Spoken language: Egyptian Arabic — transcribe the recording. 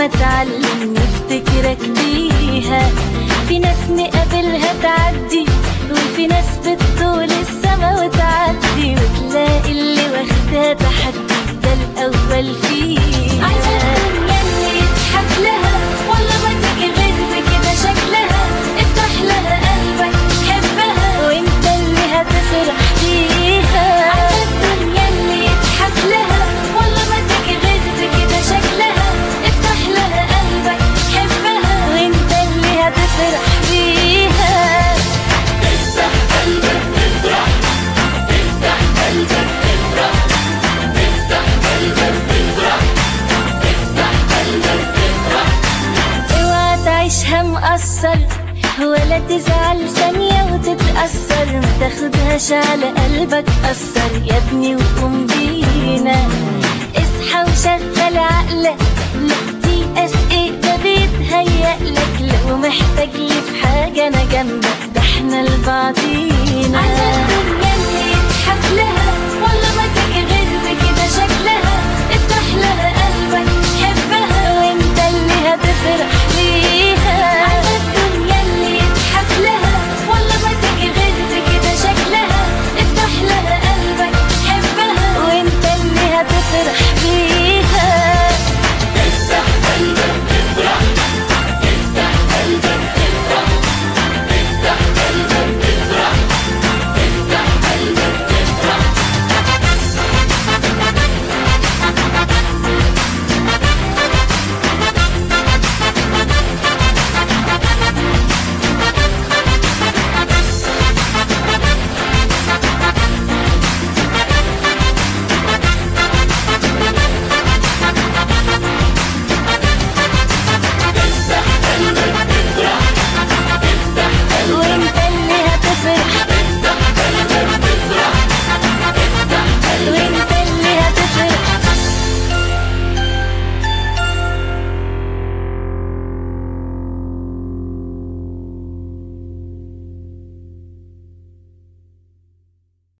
هتعلم نفتكرك بيها في ناس نقابلها تعدي وفي ناس بتطول السما وتعدي وتلاقي اللي واخدها تحدي ده الأول فيها عايزة الدنيا اللي يضحك لها والله ما تيجي غير بكده شكلها افتح لها قلبك حبها وانت اللي هتفرح بيها عايزة الدنيا اللي يضحك لها والله ما تيجي غير بكده شكلها افتح لها قلبك حبها وانت اللي هتفرح بيها اوعى تعيشها مقصر ولا تزعل ثانية وتتأثر ما تاخدهاش على قلبك أثر يا ابني وقوم بينا اصحى وشغل عقلك لا تيأس ايه ده بيتهيألك لو محتاج لي في حاجة أنا جنبك ده احنا لبعضينا عايزة الدنيا اللي يضحك لها